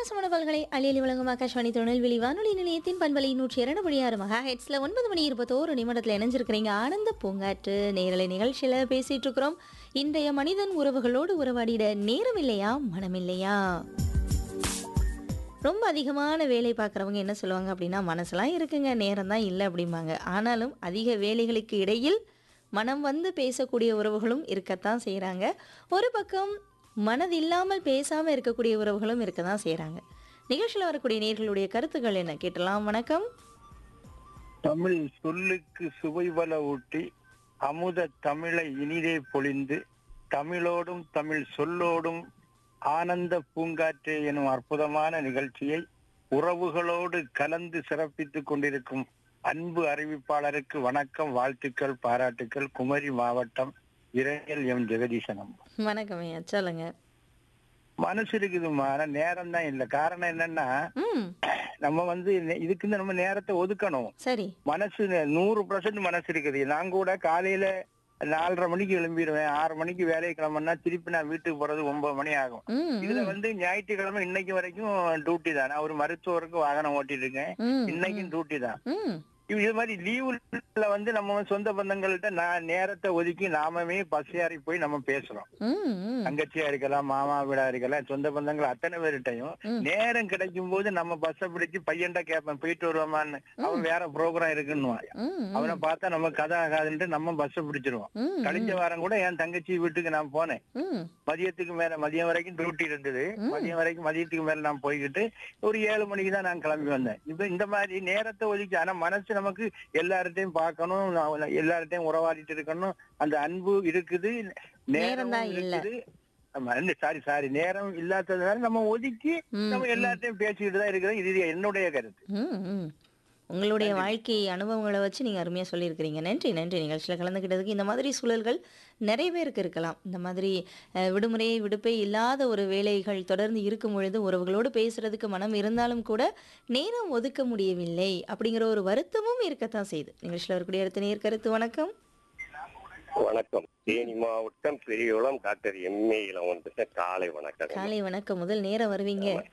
அட்டகாசமான பல்களை அழியலி வழங்கும் ஆகாஷ்வாணி திருநெல்வேலி வானொலி நிலையத்தின் பண்பலை நூற்றி இரண்டு புள்ளி ஆறு மகா ஹெட்ஸ்ல ஒன்பது மணி இருபத்தோரு நிமிடத்தில் இணைஞ்சிருக்கிறீங்க ஆனந்த பூங்காற்று நேரலை நிகழ்ச்சியில பேசிட்டு இருக்கிறோம் இன்றைய மனிதன் உறவுகளோடு உறவாடிட நேரம் இல்லையா மனம் இல்லையா ரொம்ப அதிகமான வேலை பார்க்குறவங்க என்ன சொல்லுவாங்க அப்படின்னா மனசெல்லாம் இருக்குங்க நேரம் தான் இல்லை அப்படிம்பாங்க ஆனாலும் அதிக வேலைகளுக்கு இடையில் மனம் வந்து பேசக்கூடிய உறவுகளும் இருக்கத்தான் செய்கிறாங்க ஒரு பக்கம் மனது இல்லாமல் பேசாமல் இருக்கக்கூடிய உறவுகளும் இருக்க தான் செய்கிறாங்க நிகழ்ச்சியில் வரக்கூடிய நேர்களுடைய கருத்துக்கள் என்ன கேட்டலாம் வணக்கம் தமிழ் சொல்லுக்கு சுவைபல ஊட்டி அமுத தமிழை இனிதே பொழிந்து தமிழோடும் தமிழ் சொல்லோடும் ஆனந்த பூங்காற்றே எனும் அற்புதமான நிகழ்ச்சியை உறவுகளோடு கலந்து சிறப்பித்துக் கொண்டிருக்கும் அன்பு அறிவிப்பாளருக்கு வணக்கம் வாழ்த்துக்கள் பாராட்டுக்கள் குமரி மாவட்டம் இறையல் எம் ஜெகதீசனம் வணக்கம் ஐயா சொல்லுங்க மனசு இருக்குதுமா ஆனா நேரம் தான் இல்ல காரணம் என்னன்னா ம் நம்ம வந்து நெ- இதுக்குன்னு நம்ம நேரத்தை ஒதுக்கணும் சரி மனசு நூறு பர்சன்ட் மனசு இருக்குது நான் கூட காலையில நாலரை மணிக்கு எழும்பிடுவேன் ஆறு மணிக்கு வேலைக்கு கிளம்புனா திருப்பி நான் வீட்டுக்கு போறது ஒன்பது மணி ஆகும் ம் இதுல வந்து ஞாயிற்றுக்கிழமை இன்னைக்கு வரைக்கும் டியூட்டி தான் நான் ஒரு மருத்துவருக்கு வாகனம் ஓட்டிட்டு இருக்கேன் ம் இன்னைக்கும் டியூட்டி தான் ம் இது இது மாதிரி லீவுல வந்து நம்ம சொந்த பந்தங்கள்கிட்ட நான் நேரத்தை ஒதுக்கி நாமமே பசியாரி போய் நம்ம பேசுறோம் ம் ம் தங்கச்சியா இருக்கலாம் மாமா வீடா இருக்கலாம் சொந்த பந்தங்கள் அத்தனை பேர்கிட்டையும் ம். நேரம் கிடைக்கும் போது நம்ம பஸ்ஸை பிடிச்சு பையன்ட்ட கேட்பேன் போயிட்டு வருவாமான்னு அவன் வேற ப்ரோக்ராம் இருக்குன்னுவான் ம் அவனை பார்த்தா நம்ம கதை ஆகாதுன்ட்டு நம்ம பஸ் பிடிச்சிருவோம் ம் கழிஞ்ச வாரம் கூட என் தங்கச்சி வீட்டுக்கு நான் போனேன் ம் மதியத்துக்கு மேல மதியம் வரைக்கும் டியூட்டி இருந்தது மதியம் வரைக்கும் மதியத்துக்கு மேல நான் போய்கிட்டு ஒரு ஏழு மணிக்கு தான் நான் கிளம்பி வந்தேன் இப்ப இந்த மாதிரி நேரத்தை ஒதுக்கி ஆனா மனசு நமக்கு எல்லார்ட்டையும் பார்க்கணும் நான் எல்லார்ட்டையும் உறவாடிட்டு இருக்கணும் அந்த அன்பு இருக்குது நேரம் நேரம் தான் இல்ல. இருக்குது ஆமா சாரி சாரி நேரம் இல்லாததுனால நம்ம ஒதுக்கி ம், நம்ம எல்லார்ட்டையும் பேசிக்கிட்டு தான் இருக்கிறோம் இது என்னுடைய கருத்து ம், ம். உங்களுடைய வாழ்க்கை அனுபவங்களை வச்சு நீங்கள் அருமையாக சொல்லியிருக்கிறீங்க நன்றி நன்றி நிகழ்ச்சியில் கலந்துக்கிட்டதுக்கு இந்த மாதிரி சூழல்கள் நிறைய பேருக்கு இருக்கலாம் இந்த மாதிரி அஹ், விடுமுறை விடுப்பே இல்லாத ஒரு வேலைகள் தொடர்ந்து இருக்கும் பொழுது உறவுகளோடு பேசுறதுக்கு மனம் இருந்தாலும் கூட நேரம் ஒதுக்க முடியவில்லை அப்படிங்கிற ஒரு வருத்தமும் இருக்கத்தான் செய்யுது நிகழ்ச்சியில் இருக்கக்கூடிய அடுத்த நேர் கருத்து வணக்கம் வணக்கம் தேனி மாவட்டம் பெரியகுளம் டாக்டர் எம்ஏ இளவன் காலை வணக்கம் காலை வணக்கம் முதல் நேரம் வருவீங்க